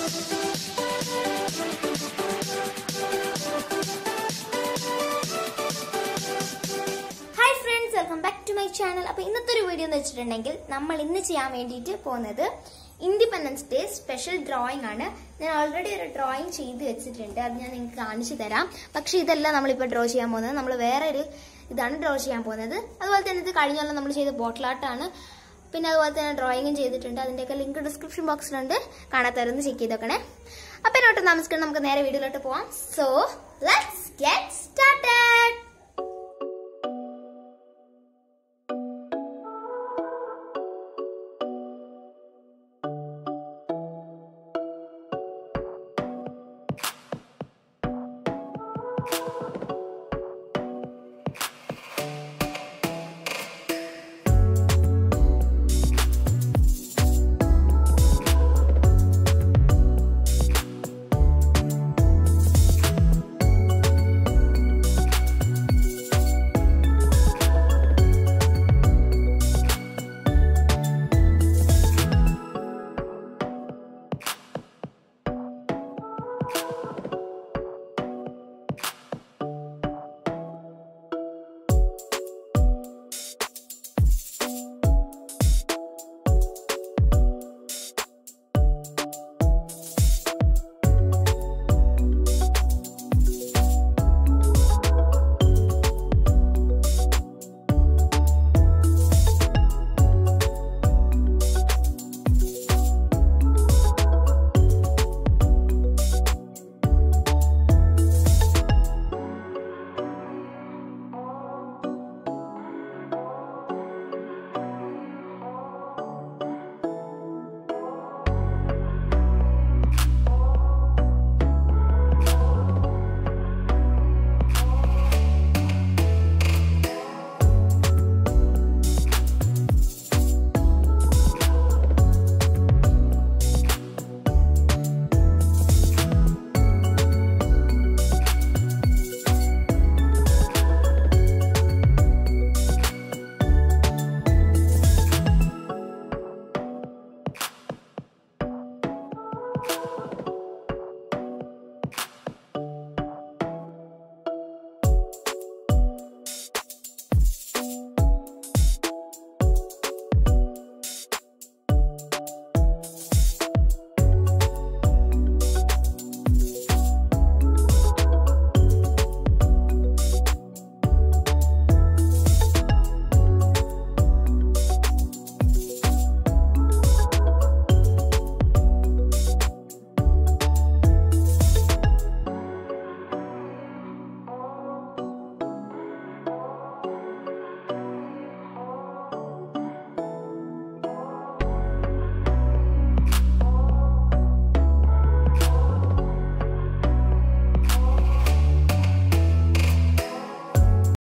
hi friends welcome back to my channel അപ്പൊ ഇന്നത്തെ ഒരു വീഡിയോ എന്ന് വെച്ചിട്ടുണ്ടെങ്കിൽ നമ്മൾ ഇന്ന് ചെയ്യാൻ വേണ്ടിയിട്ട് പോകുന്നത് ഇൻഡിപെൻഡൻസ് ഡേ സ്പെഷ്യൽ ഡ്രോയിങ് ആണ് ഞാൻ ഓൾറെഡി ഒരു ഡ്രോയിങ് ചെയ്ത് വെച്ചിട്ടുണ്ട് അത് ഞാൻ നിങ്ങൾക്ക് കാണിച്ചു തരാം പക്ഷെ ഇതല്ല നമ്മളിപ്പോൾ ഡ്രോ ചെയ്യാൻ പോകുന്നത് നമ്മൾ വേറെ ഒരു ഇതാണ് ഡ്രോ ചെയ്യാൻ പോകുന്നത് അതുപോലെ തന്നെ ഇത് കഴിഞ്ഞാൽ നമ്മൾ ചെയ്ത ബോട്ടിലാട്ടാണ് പിന്നെ അതുപോലെ തന്നെ ഡ്രോയിങ്ങും ചെയ്തിട്ടുണ്ട് അതിന്റെയൊക്കെ ലിങ്ക് ഡിസ്ക്രിപ്ഷൻ ബോക്സിലുണ്ട് കാണാത്തവരൊന്ന് ചെക്ക് ചെയ്ത് നോക്കണേ അപ്പൊ എന്നോട്ട് നമസ്കാരം നമുക്ക് നേരെ വീഡിയോയിലോട്ട് പോവാം സോ ലെറ്റ്സ് ഗെറ്റ് സ്റ്റാർട്ടഡ്